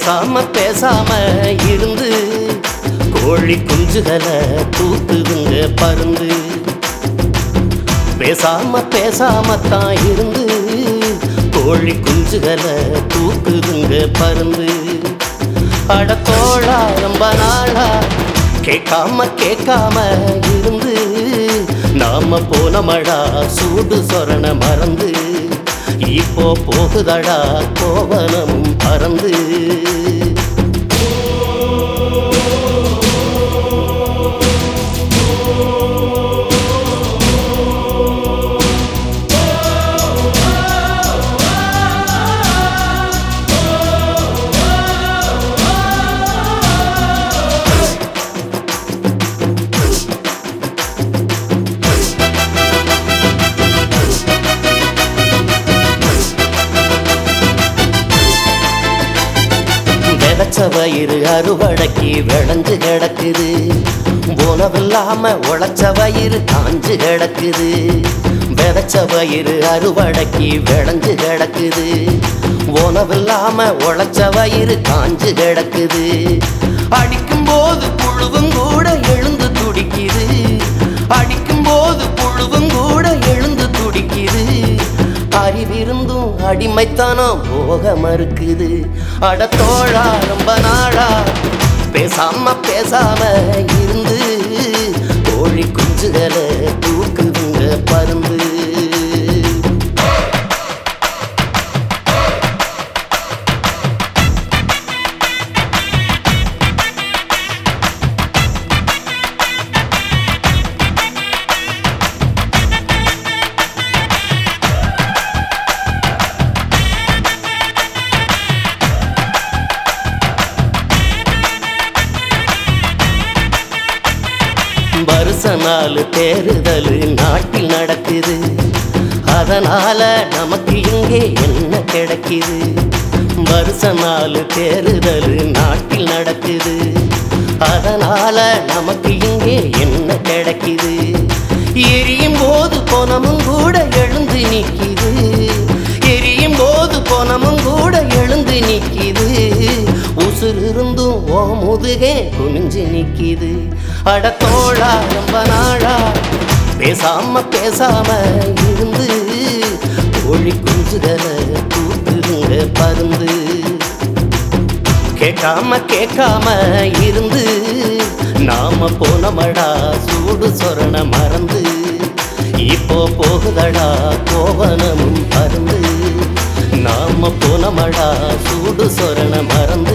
பேசாம பேசாம இருந்து கோழி குஞ்சுகளை தூக்குதுங்க பருந்து பேசாம பேசாம தான் இருந்து கோழி குஞ்சுகளை தூக்குதுங்க பருந்து அடத்தோழா ரொம்ப நாளா கேட்காம கேட்காம இருந்து நாம போன மழா சூடு சொரண மறந்து இப்போ போகுதடா கோவனம் பறந்து விதைச்ச வயிறு அறுவடைக்கு விளைஞ்சு கிடக்குது உணவில்லாம உழைச்ச வயிறு காஞ்சு கிடக்குது விதைச்ச வயிறு அறுவடைக்கு விளைஞ்சு கிடக்குது உணவில்லாம உழைச்ச வயிறு காஞ்சு கிடக்குது அடிக்கும் போது புழுவும் கூட எழுந்து துடிக்குது அடிக்கும் போது புழுவும் கூட எழுந்து துடிக்குது அறிவிருந்தும் அடிமைத்தனம் போக மறுக்குது அடத்தோழா ரொம்ப நாளா பேசாம பேசாம இருந்து கோழி குஞ்சுகளை தூக்குதுங்க பருந்து வருஷ நாள் தேர்தல் நாட்டில் நடக்குது அதனால நமக்கு இங்கே என்ன கிடைக்குது வருஷ நாள் தேர்தல் நாட்டில் நடக்குது அதனால நமக்கு இங்கே என்ன கிடைக்குது எரியும் போது போனமும் கூட எழுந்து நிற்கிது எரியும் போது போனமும் கூட எழுந்து நிற்கிது உசுர் இருந்தும் ஓ முதுகே குனிஞ்சு நிக்கிது அடத்தோழா ரொம்ப நாளா பேசாம பேசாம இருந்து கோழி குஞ்சுகளை தூக்குதுங்க பருந்து கேட்காம கேட்காம இருந்து நாம போனமடா சூடு சொரண மறந்து இப்போ போகுதடா கோவனமும் பருந்து நாம போனமடா சூடு சொரண மறந்து